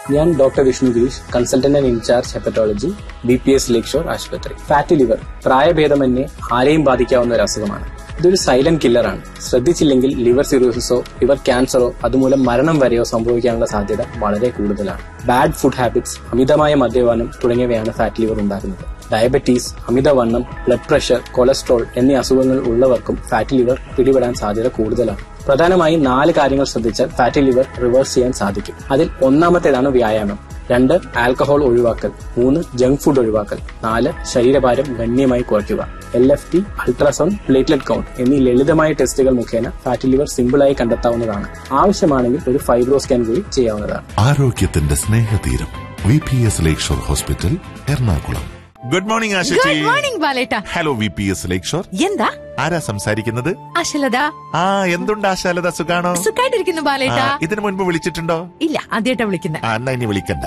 ഞാൻ doctor Vishnu Girish consultant and incharge hepatology B P S lake shore ആശുപത്രി fatty liver പ്രായഭേദമന്യേ ആരെയും ബാധിക്കാവുന്ന ഒരു അസുഖമാണ് ഇതൊരു സൈലന്റ് കില്ലറാണ് ശ്രദ്ധിച്ചില്ലെങ്കിൽ ലിവർ സിറോസിസോ ലിവർ ക്യാൻസറോ അതുമൂലം മരണം വരെയോ സംഭവിക്കാനുള്ള സാധ്യത വളരെ കൂടുതലാണ് ബാഡ് ഫുഡ് ഹാബിറ്റ്സ് അമിതമായ മദ്യപാനം തുടങ്ങിയവയാണ് ഫാറ്റ് ലിവർ ഉണ്ടാക്കുന്നത് ഡയബറ്റീസ് അമിതവണ്ണം ബ്ലഡ് പ്രഷർ കൊളസ്ട്രോൾ എന്നീ അസുഖങ്ങൾ ഉള്ളവർക്കും ഫാറ്റ് ലിവർ പിടിപെടാൻ സാധ്യത കൂടുതലാണ് പ്രധാനമായും നാല് കാര്യങ്ങൾ ശ്രദ്ധിച്ചാൽ ഫാറ്റി ലിവർ റിവേഴ്സ് ചെയ്യാൻ സാധിക്കും അതിൽ ഒന്നാമത്തേതാണ് വ്യായാമം രണ്ട് ആൽക്കഹോൾ ഒഴിവാക്കൽ മൂന്ന് ജങ്ക് ഫുഡ് ഒഴിവാക്കൽ നാല് ശരീരഭാരം ഗണ്യമായി കുറയ്ക്കുക L F T ultrasound platelet count എന്നീ ലളിതമായ ടെസ്റ്റുകൾ മുഖേന ഫാറ്റി ലിവർ സിമ്പിളായി കണ്ടെത്താവുന്നതാണ് ആവശ്യമാണെങ്കിൽ ഒരു ഫൈബ്രോ സ്കാൻ കൂടി ചെയ്യാവുന്നതാണ് ആരോഗ്യത്തിന്റെ സ്നേഹതീരം V P S lake shore hospital Ernakulam good morning ആശിച്ചി ഗുഡ് മോർണിംഗ് ബാലേട്ട hello V P S lake shore എന്താ ആരാ സംസാരിക്കുന്നത് അശലത ആ എന്തുണ്ട് ആശാലത സുഖാണോ സുഖായിട്ടിരിക്കുന്നു ബാലേട്ട ആ, ഇതിനു മുൻപ് വിളിച്ചിട്ടുണ്ടോ ഇല്ല ആദ്യമായിട്ടാ വിളിക്കുന്നത് ആ എന്നാ ഇനി വിളിക്കണ്ട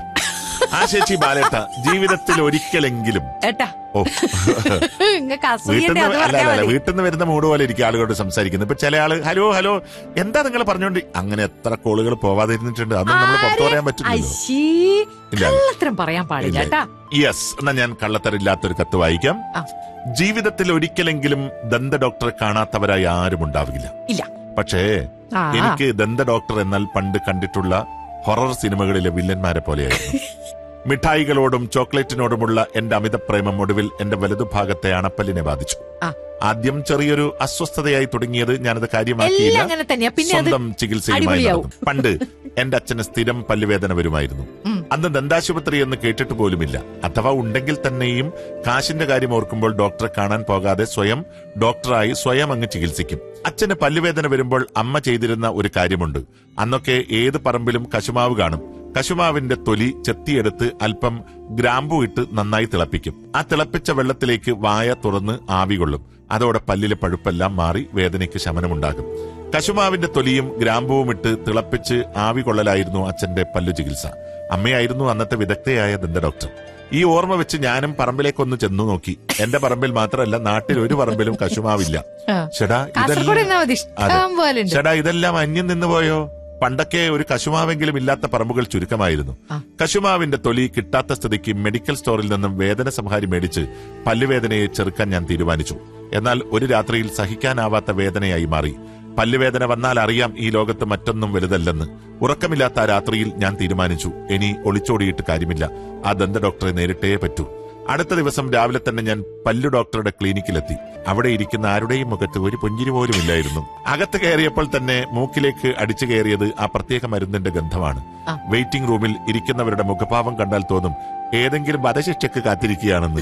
ആ ചേച്ചി ബാലേട്ട ജീവിതത്തിൽ ഒരിക്കലെങ്കിലും ഏട്ടാ ഓ നിങ്ങക്ക് വീട്ടിൽ അസൂയന്റെ അത് നിന്ന് അല്ല പറഞ്ഞാ അല്ല മതി വീട്ടിൽ നിന്ന് വരുന്ന മൂഡ് പോലെ ഇരിക്കും ആളുകളോട് സംസാരിക്കുന്നത് ഇപ്പൊ ചില ആള് ഹലോ ഹലോ എന്താ നിങ്ങൾ പറഞ്ഞോണ്ട് അങ്ങനെ എത്ര കോളുകൾ പോവാതെ ഇരുന്നിട്ടുണ്ട് അതൊന്നും നമ്മൾ പുറത്തു പറയാൻ പറ്റില്ലല്ലോ അശ്ശീ, ഇല്ല. കള്ളത്തരം പറയാൻ പാടില്ല കേട്ടാ യെസ് എന്നാ ഞാൻ കള്ളത്തരില്ലാത്തൊരു കത്ത് വായിക്കാം ആ. ജീവിതത്തിൽ ഒരിക്കലെങ്കിലും ദന്ത ഡോക്ടറെ കാണാത്തവരായി ആരും ഉണ്ടാവില്ല ഇല്ല പക്ഷേ ആ. എനിക്ക് ദന്ത ഡോക്ടർ എന്നാൽ പണ്ട് കണ്ടിട്ടുള്ള ഹൊറർ സിനിമകളിലെ വില്ലന്മാരെ പോലെയായിരുന്നു മിഠായികളോടും ചോക്ലേറ്റിനോടുമുള്ള എന്റെ അമിതപ്രേമം ഒടുവിൽ എന്റെ വലതുഭാഗത്തെ അണപ്പല്ലിനെ ബാധിച്ചു ആ. ആദ്യം ചെറിയൊരു അസ്വസ്ഥതയായി തുടങ്ങിയത് ഞാനത് എല്ലാം കാര്യമാക്കിയില്ല അങ്ങനെ തന്നെയാ പിന്നെ അത് സ്വന്തം ചികിത്സയുമായി അടിപൊളിയാവും. നടന്നു. പണ്ട് എന്റെ അച്ഛന് സ്ഥിരം പല്ലുവേദന വരുമായിരുന്നു ഉം. അന്ന് ദന്താശുപത്രി എന്ന് കേട്ടിട്ട് പോലുമില്ല അഥവാ ഉണ്ടെങ്കിൽ തന്നെയും കാശിന്റെ കാര്യം ഓർക്കുമ്പോൾ ഡോക്ടറെ കാണാൻ പോകാതെ സ്വയം ഡോക്ടറായി സ്വയം അങ്ങ് ചികിത്സിക്കും അച്ഛന് പല്ലുവേദന വരുമ്പോൾ അമ്മ ചെയ്തിരുന്ന ഒരു കാര്യമുണ്ട് അന്നൊക്കെ ഏത് പറമ്പിലും കശുമാവ് കാണും കശുമാവിന്റെ തൊലി ചെത്തിയെടുത്ത് അല്പം ഗ്രാമ്പു ഇട്ട് നന്നായി തിളപ്പിക്കും ആ തിളപ്പിച്ച വെള്ളത്തിലേക്ക് വായ തുറന്ന് ആവി കൊള്ളും അതോടെ പല്ലിലെ പഴുപ്പെല്ലാം മാറി വേദനയ്ക്ക് ശമനമുണ്ടാകും കശുമാവിന്റെ തൊലിയും ഗ്രാമ്പുവും ഇട്ട് തിളപ്പിച്ച് ആവി കൊള്ളലായിരുന്നു അച്ഛന്റെ പല്ലു ചികിത്സ അമ്മയായിരുന്നു അന്നത്തെ വിദഗ്ധയായ ദന്ത ഡോക്ടർ ഈ ഓർമ്മ വെച്ച് ഞാനും പറമ്പിലേക്കൊന്ന് ചെന്നു നോക്കി എന്റെ പറമ്പിൽ മാത്രമല്ല നാട്ടിൽ ഒരു പറമ്പിലും കശുമാവില്ല ആ. ചേടാ കാസർഗോഡ് എന്നാ മതി ഇഷ്ടം പോലെ ഉണ്ട് ചേടാ ഇതെല്ലാം അന്യം നിന്ന് പോയോ പണ്ടൊക്കെ ഒരു കശുമാവെങ്കിലും ഇല്ലാത്ത പറമ്പുകൾ ചുരുക്കമായിരുന്നു ആ. കശുമാവിന്റെ തൊലി കിട്ടാത്ത സ്ഥിതിക്ക് മെഡിക്കൽ സ്റ്റോറിൽ നിന്നും വേദന സംഹാരി മേടിച്ച് പല്ലുവേദനയെ ചെറുക്കാൻ ഞാൻ തീരുമാനിച്ചു എന്നാൽ ഒരു രാത്രിയിൽ സഹിക്കാനാവാത്ത വേദനയായി മാറി പല്ലുവേദന വന്നാൽ അറിയാം ഈ ലോകത്ത് മറ്റൊന്നും വലുതല്ലെന്ന് ഉറക്കമില്ലാത്ത ആ രാത്രിയിൽ ഞാൻ തീരുമാനിച്ചു ഇനി ഒളിച്ചോടിയിട്ട് കാര്യമില്ല ആ ദന്ത ഡോക്ടറെ നേരിട്ടേ പറ്റൂ അടുത്ത ദിവസം രാവിലെ തന്നെ ഞാൻ പല്ലു ഡോക്ടറുടെ ക്ലിനിക്കിലെത്തി അവിടെ ഇരിക്കുന്ന ആരുടെയും മുഖത്ത് ഒരു പുഞ്ചിരി പോലും ഇല്ലായിരുന്നു അകത്ത് കയറിയപ്പോൾ തന്നെ മൂക്കിലേക്ക് അടിച്ചു കയറിയത് ആ പ്രത്യേക മരുന്നിന്റെ ഗന്ധമാണ് ആ. വെയിറ്റിംഗ് റൂമിൽ ഇരിക്കുന്നവരുടെ മുഖഭാവം കണ്ടാൽ തോന്നും ഏതെങ്കിലും വധശിക്ഷയ്ക്ക് കാത്തിരിക്കുകയാണെന്ന്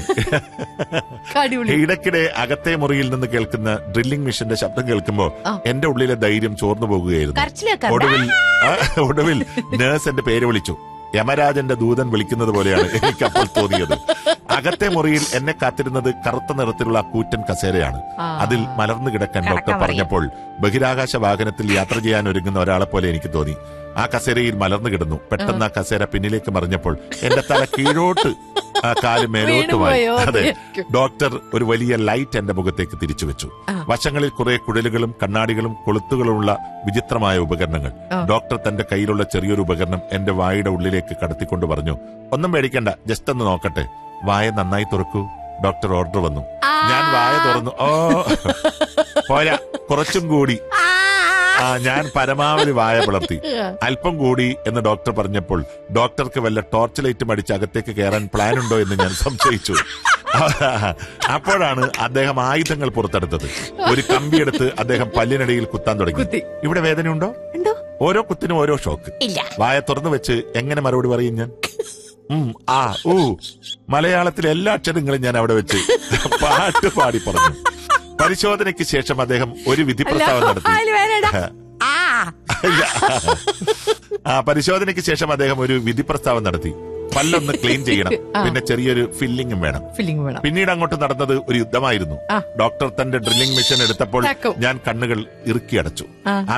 അടിപൊളി ഇടയ്ക്കിടെ അകത്തെ മുറിയിൽ നിന്ന് കേൾക്കുന്ന ഡ്രില്ലിംഗ് മെഷീന്റെ ശബ്ദം കേൾക്കുമ്പോ ആ. എന്റെ ഉള്ളിലെ ധൈര്യം ചോർന്നു പോകുകയായിരുന്നു കരച്ചിലേക്കാ ഒടുവിൽ ആ, ഒടുവിൽ നേഴ്സ് എന്റെ പേര് വിളിച്ചു യമരാജന്റെ ദൂതൻ വിളിക്കുന്നത് പോലെയാണ് എനിക്ക് അപ്പോൾ തോന്നിയത് അകത്തെ മുറിയിൽ എന്നെ കാത്തിരുന്നത് കറുത്ത നിറത്തിലുള്ള കൂറ്റൻ കസേരയാണ് ആ. അതിൽ മലർന്നു കിടക്കാൻ ഡോക്ടർ കിടക്കാൻ പറഞ്ഞപ്പോൾ ബഹിരാകാശ വാഹനത്തിൽ യാത്ര ചെയ്യാൻ ഒരുങ്ങുന്ന ഒരാളെ പോലെ എനിക്ക് തോന്നി ആ കസേരയിൽ മലർന്നു കിടന്നു പെട്ടെന്ന് ആ കസേര പിന്നിലേക്ക് മറിഞ്ഞപ്പോൾ എന്റെ തല കീഴോട്ട് ആ കാല് മേലോട്ടുമായി വീണുപോയോ? അതെ ഡോക്ടർ ഒരു വലിയ ലൈറ്റ് എന്റെ മുഖത്തേക്ക് തിരിച്ചു വെച്ചു ആ. വശങ്ങളിൽ കുറെ കുഴലുകളും കണ്ണാടികളും കൊളുത്തുകളുമുള്ള വിചിത്രമായ ഉപകരണങ്ങൾ ആ. ഡോക്ടർ തന്റെ കയ്യിലുള്ള ചെറിയൊരു ഉപകരണം എന്റെ വായുടെ ഉള്ളിലേക്ക് കടത്തിക്കൊണ്ട് പറഞ്ഞു ഒന്നും പേടിക്കണ്ട ജസ്റ്റ് ഒന്ന് നോക്കട്ടെ വായ നന്നായി തുറക്കൂ ഡോക്ടർ ഓർഡർ വന്നു ആ. ഞാൻ വായ തുറന്നു ഓ പോരാ കുറച്ചും കൂടി ആ. ആ ഞാൻ പരമാവധി വായ പിളർത്തി അല്പം കൂടി എന്ന് ഡോക്ടർ പറഞ്ഞപ്പോൾ ഡോക്ടർക്ക് വല്ല ടോർച്ച് ലൈറ്റും അടിച്ച് അകത്തേക്ക് കയറാൻ പ്ലാൻ ഉണ്ടോ എന്ന് ഞാൻ സംശയിച്ചു അപ്പോഴാണ് അദ്ദേഹം ആയുധങ്ങൾ പുറത്തെടുത്തത് ഒരു കമ്പിയെടുത്ത് അദ്ദേഹം പല്ലിനിടയിൽ കുത്താൻ തുടങ്ങി കുത്തി. ഇവിടെ വേദനയുണ്ടോ ഉണ്ടോ ഓരോ കുത്തിനും ഓരോ ഷോക്ക് ഇല്ല വായ തുറന്നു വെച്ച് എങ്ങനെ മറുപടി പറയും ഞാൻ ഉം, ആ ഊ മലയാളത്തിലെ എല്ലാ അക്ഷരങ്ങളും ഞാൻ അവിടെ വെച്ച് പാട്ട് പാടി പറഞ്ഞു പരിശോധനയ്ക്ക് ശേഷം അദ്ദേഹം ഒരു വിധി പ്രസ്താവം നടത്തി അതില് വേനടാ. ആ ഇല്ല. ആ പരിശോധനയ്ക്ക് ശേഷം അദ്ദേഹം ഒരു വിധി പ്രസ്താവം നടത്തി പല്ലൊന്ന് ക്ലീൻ ചെയ്യണം ആ. പിന്നെ ചെറിയൊരു ഫില്ലിങ്ങും വേണം ഫില്ലിംഗ് വേണം പിന്നീട് അങ്ങോട്ട് നടന്നത് ഒരു യുദ്ധമായിരുന്നു ആ. ഡോക്ടർ തന്റെ ഡ്രില്ലിംഗ് മെഷീൻ എടുത്തപ്പോൾ ചക്കും. ഞാൻ കണ്ണുകൾ ഇറുക്കി അടച്ചു ആ.